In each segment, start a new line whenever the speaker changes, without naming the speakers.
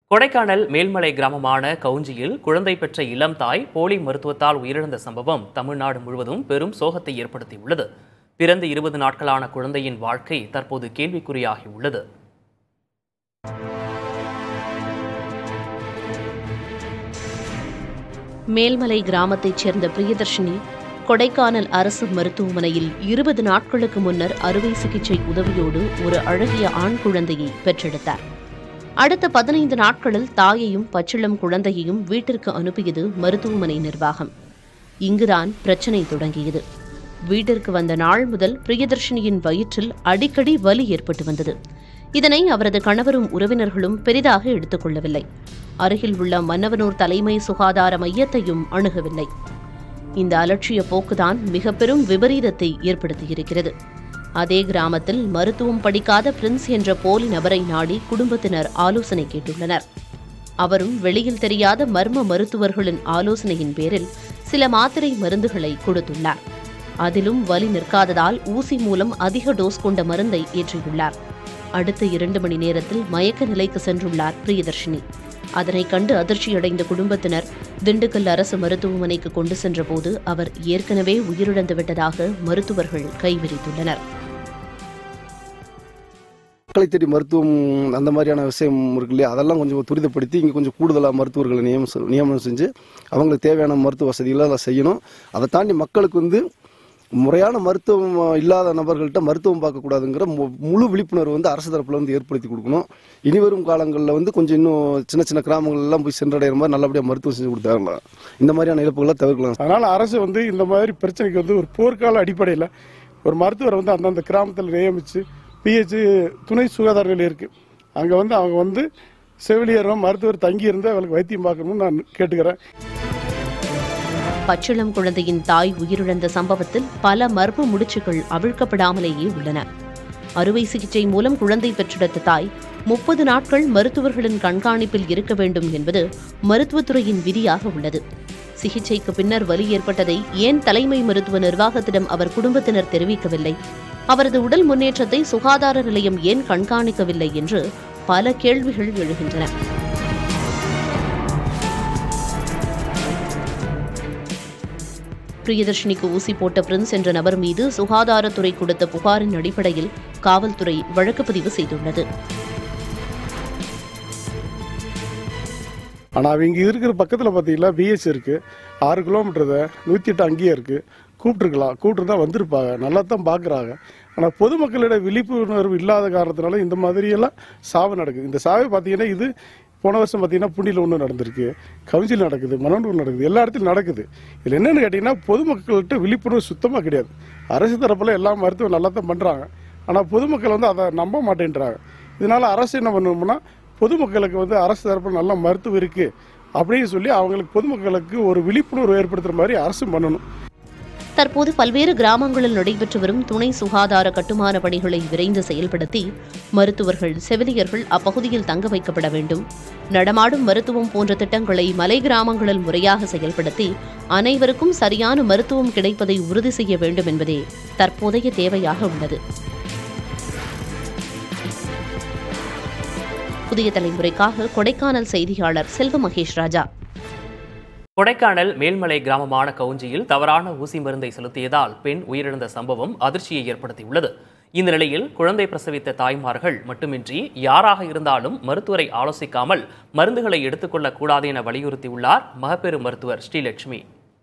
கொடைக்கானல் மேல்மலை கிராமமான கவுஞ்சியில் குழந்தை பெற்ற இளம் தாய் போலி மருத்துவத்தால் உயிரிழந்த சம்பவம் தமிழ்நாடு முழுவதும் பெரும் சோகத்தை ஏற்படுத்தியுள்ளது பிறந்து இருபது நாட்களான குழந்தையின் வாழ்க்கை தற்போது கேள்விக்குறியாகியுள்ளது
மேல்மலை கிராமத்தைச் சேர்ந்த பிரியதர்ஷினி கொடைக்கானல் அரசு மருத்துவமனையில் இருபது நாட்களுக்கு முன்னர் அறுவை சிகிச்சை உதவியோடு ஒரு அழகிய ஆண் குழந்தையை பெற்றெடுத்தார் அடுத்த பதினைந்து நாட்களில் தாயையும் பச்சிளம் குழந்தையையும் வீட்டிற்கு அனுப்பியது மருத்துவமனை நிர்வாகம் இங்குதான் பிரச்சனை தொடங்கியது வீட்டிற்கு வந்த நாள் முதல் பிரியதர்ஷினியின் வயிற்றில் அடிக்கடி வலி ஏற்பட்டு வந்தது இதனை அவரது கணவரும் உறவினர்களும் பெரிதாக எடுத்துக்கொள்ளவில்லை அருகில் உள்ள மன்னவனூர் தலைமை சுகாதார மையத்தையும் அணுகவில்லை இந்த அலட்சிய போக்குதான் மிக பெரும் விபரீதத்தை ஏற்படுத்தியிருக்கிறது அதே கிராமத்தில் மருத்துவம் படிக்காத பிரின்ஸ் என்ற போலி நபரை நாடி குடும்பத்தினர் ஆலோசனை கேட்டுள்ளனர் அவரும் வெளியில் தெரியாத மர்ம மருத்துவர்களின் ஆலோசனையின் பேரில் சில மாத்திரை மருந்துகளை கொடுத்துள்ளார் அதிலும் வலி நிற்காததால் ஊசி மூலம் அதிக டோஸ் கொண்ட மருந்தை ஏற்றியுள்ளார் அடுத்த இரண்டு மணி நேரத்தில் மயக்க நிலைக்கு சென்றுள்ளார் பிரியதர்ஷினி அதனை கண்டு அதிர்ச்சியடைந்த குடும்பத்தினர் திண்டுக்கல் அரசு மருத்துவமனைக்கு கொண்டு சென்றபோது அவர் ஏற்கனவே உயிரிழந்து விட்டதாக மருத்துவர்கள் கைவிரித்துள்ளனர்
மக்களை தேடி மருத்துவம் அந்த மாதிரியான விஷயம் இருக்கு இல்லையா அதெல்லாம் கொஞ்சம் துரிதப்படுத்தி இங்கே கொஞ்சம் கூடுதலாக மருத்துவர்களை நியமனம் நியமனம் செஞ்சு அவங்களுக்கு தேவையான மருத்துவ வசதிகளை எல்லாம் செய்யணும் அதை தாண்டி மக்களுக்கு வந்து முறையான மருத்துவம் இல்லாத நபர்கள்ட்ட மருத்துவம் பார்க்கக்கூடாதுங்கிற மு- முழு விழிப்புணர்வு வந்து அரசு தரப்புல வந்து ஏற்படுத்தி கொடுக்கணும் இனி வரும் காலங்களில் வந்து கொஞ்சம் இன்னும் சின்ன சின்ன கிராமங்கள் எல்லாம் போய் சென்றடைகிற மாதிரி நல்லபடியாக மருத்துவம் செஞ்சு கொடுத்தாங்க இந்த மாதிரியான இழப்புகளை தவிர்க்கலாம்
அதனால அரசு வந்து இந்த மாதிரி பிரச்சனைக்கு வந்து ஒரு போர்க்கால அடிப்படையில் ஒரு மருத்துவரை வந்து அந்தந்த கிராமத்தில் நியமித்து பிஹெச் துணை சுகாதார நிலையம் இருக்கு அங்கே வந்து அவங்க வந்து செவிலியரும் மருத்துவர் தங்கி இருந்து அவங்களுக்கு வைத்தியம் பார்க்கணும்னு நான் கேட்டுக்கிறேன்
பச்சிளம் குழந்தையின் தாய் உயிரிழந்த சம்பவத்தில் பல மர்ம முடிச்சுகள் அவிழ்க்கப்படாமலேயே உள்ளன அறுவை சிகிச்சை மூலம் குழந்தை பெற்றெடுத்த தாய் முப்பது நாட்கள் மருத்துவர்களின் கண்காணிப்பில் இருக்க வேண்டும் என்பது மருத்துவத்துறையின் விதியாக உள்ளது சிகிச்சைக்கு பின்னர் வலி ஏற்பட்டதை ஏன் தலைமை மருத்துவ நிர்வாகத்திடம் அவர் குடும்பத்தினர் தெரிவிக்கவில்லை அவரது உடல் முன்னேற்றத்தை சுகாதார நிலையம் ஏன் கண்காணிக்கவில்லை என்று பல கேள்விகள் எழுகின்றன பிரியதர்ஷினிக்கு ஊசி போட்ட பிரின்ஸ் என்ற நபர் மீது சுகாதாரத்துறை கொடுத்த புகாரின் அடிப்படையில் காவல்துறை வழக்கு பதிவு செய்துள்ளது
ஆனால் அவங்க இருக்கிற பக்கத்தில் பார்த்தீங்கன்னா பிஹெச் இருக்கு ஆறு கிலோமீட்டர் நூற்றி எட்டு அங்கேயே இருக்கு கூப்பிட்டுருக்கலாம் கூப்பிட்டு தான் வந்திருப்பாங்க நல்லா தான் பார்க்குறாங்க ஆனால் பொதுமக்களிட விழிப்புணர்வு இல்லாத காரணத்தினால இந்த மாதிரியெல்லாம் சாவு நடக்குது இந்த சாவை பார்த்தீங்கன்னா இது போன வருஷம் பார்த்தீங்கன்னா புண்டியில் ஒன்று நடந்திருக்கு கவுஞ்சில் நடக்குது மணவூர் நடக்குது எல்லா இடத்துலையும் நடக்குது இதில் என்னென்னு கேட்டிங்கன்னா பொதுமக்கள்கிட்ட விழிப்புணர்வு சுத்தமாக கிடையாது அரசு தரப்பில் எல்லா மருத்துவம் நல்லா தான் பண்ணுறாங்க ஆனால் பொதுமக்கள் வந்து அதை நம்ப மாட்டேன்றாங்க இதனால அரசு என்ன பண்ணணும்னா பொதுமக்களுக்கு வந்து அரசு தரப்பில் நல்ல மருத்துவம் இருக்கு அப்படின்னு சொல்லி அவங்களுக்கு பொதுமக்களுக்கு ஒரு விழிப்புணர்வு ஏற்படுத்துற மாதிரி அரசு பண்ணணும்
தற்போது பல்வேறு கிராமங்களில் நடைபெற்று வரும் துணை சுகாதார கட்டுமான பணிகளை விரைந்து செயல்படுத்தி மருத்துவர்கள் செவிலியர்கள் அப்பகுதியில் தங்க வைக்கப்பட வேண்டும் நடமாடும் மருத்துவம் போன்ற திட்டங்களை மலை கிராமங்களில் முறையாக செயல்படுத்தி அனைவருக்கும் சரியான மருத்துவம் கிடைப்பதை உறுதி செய்ய வேண்டும் என்பதே தற்போதைய தேவையாக உள்ளது புதிய தலைமுறைக்காக கொடைக்கானல் செய்தியாளர் செல்வ மகேஷ் ராஜா
கொடைக்கானல் மேல்மலை கிராமமான கவுஞ்சியில் தவறான ஊசி மருந்தை செலுத்தியதால் பெண் உயிரிழந்த சம்பவம் அதிர்ச்சியை ஏற்படுத்தியுள்ளது இந்த நிலையில் குழந்தை பிரசவித்த தாய்மார்கள் மட்டுமின்றி யாராக இருந்தாலும் மருத்துவரை ஆலோசிக்காமல் மருந்துகளை எடுத்துக்கொள்ளக் கூடாது என வலியுறுத்தியுள்ளார் மகப்பேறு மருத்துவர் ஸ்ரீலட்சுமி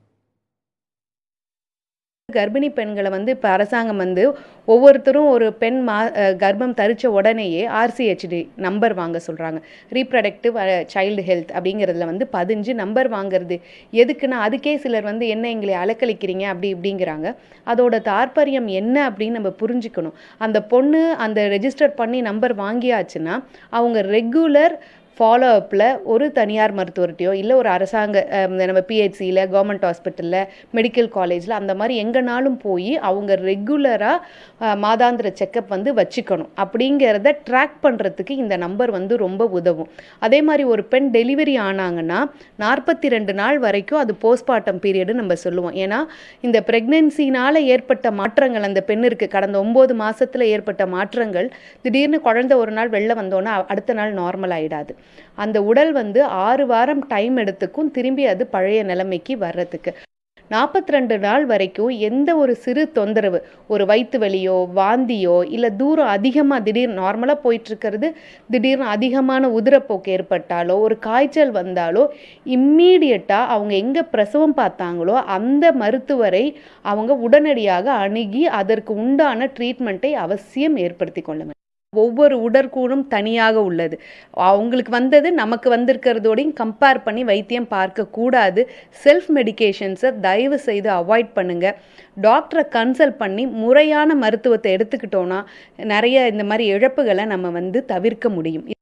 கர்ப்பிணி பெண்களை வந்து இப்போ அரசாங்கம் வந்து ஒவ்வொருத்தரும் ஒரு பெண் மா அஹ் கர்ப்பம் தரித்த உடனேயே ஆர்சிஹெச்டி நம்பர் வாங்க சொல்கிறாங்க ரீப்ரடக்டிவ் சைல்டு ஹெல்த் அப்படிங்கிறதுல வந்து பதிஞ்சு நம்பர் வாங்குறது எதுக்குன்னா அதுக்கே சிலர் வந்து என்ன எங்களை அலக்களிக்கிறீங்க அப்படி இப்படிங்கிறாங்க அதோட தாற்பயம் என்ன அப்படின்னு நம்ம புரிஞ்சுக்கணும் அந்த பொண்ணு அந்த ரெஜிஸ்டர் பண்ணி நம்பர் வாங்கியாச்சுன்னா அவங்க ரெகுலர் ஃபாலோ அப்பில் ஒரு தனியார் மருத்துவர்கிட்டயோ இல்லை ஒரு அரசாங்க அஹ், இந்த நம்ம பிஹெச்சியில் கவர்மெண்ட் ஹாஸ்பிட்டலில் மெடிக்கல் காலேஜில் அந்த மாதிரி எங்கேனாலும் போய் அவங்க ரெகுலராக மாதாந்திர செக்கப் வந்து வச்சுக்கணும் அப்படிங்கிறத ட்ராக் பண்ணுறதுக்கு இந்த நம்பர் வந்து ரொம்ப உதவும் அதே மாதிரி ஒரு பெண் டெலிவரி ஆனாங்கன்னா நாற்பத்தி ரெண்டு நாள் வரைக்கும் அது போஸ்ட்மார்ட்டம் பீரியடு நம்ம சொல்லுவோம் ஏன்னா இந்த ப்ரெக்னென்சினால் ஏற்பட்ட மாற்றங்கள் அந்த பெண்ணிற்கு கடந்த ஒம்பது மாசத்துல ஏற்பட்ட மாற்றங்கள் திடீர்னு குழந்தை ஒரு நாள் வெளில வந்தோன்னா அடுத்த நாள் நார்மல் ஆயிடாது அந்த உடல் வந்து ஆறு வாரம் டைம் எடுத்துக்கும் திரும்பி அது பழைய நிலைமைக்கு வர்றதுக்கு நாற்பத்தி ரெண்டு நாள் வரைக்கும் எந்த ஒரு சிறு தொந்தரவு ஒரு வயிற்று வலியோ வாந்தியோ இல்லை தூரம் அதிகமாக திடீர் நார்மலாக போயிட்டுருக்கிறது திடீர்னு அதிகமான உதிரப்போக்கு ஏற்பட்டாலோ ஒரு காய்ச்சல் வந்தாலோ இம்மீடியட்டாக அவங்க எங்கே பிரசவம் பார்த்தாங்களோ அந்த மருத்துவரை அவங்க உடனடியாக அணுகி அதற்கு உண்டான ட்ரீட்மெண்ட்டை அவசியம் ஏற்படுத்தி கொள்ள வேண்டும் ஒவ்வொரு உடற்கூறும் தனியாக உள்ளது அவங்களுக்கு வந்தது நமக்கு வந்திருக்கிறதோடையும் கம்பேர் பண்ணி வைத்தியம் பார்க்கக்கூடாது செல்ஃப் மெடிகேஷன்ஸை தயவு செய்து அவாய்ட் பண்ணுங்க டாக்டரை கன்சல்ட் பண்ணி முறையான மருத்துவத்தை எடுத்துக்கிட்டோன்னா நிறைய இந்த மாதிரி இழப்புகளை நம்ம வந்து தவிர்க்க முடியும்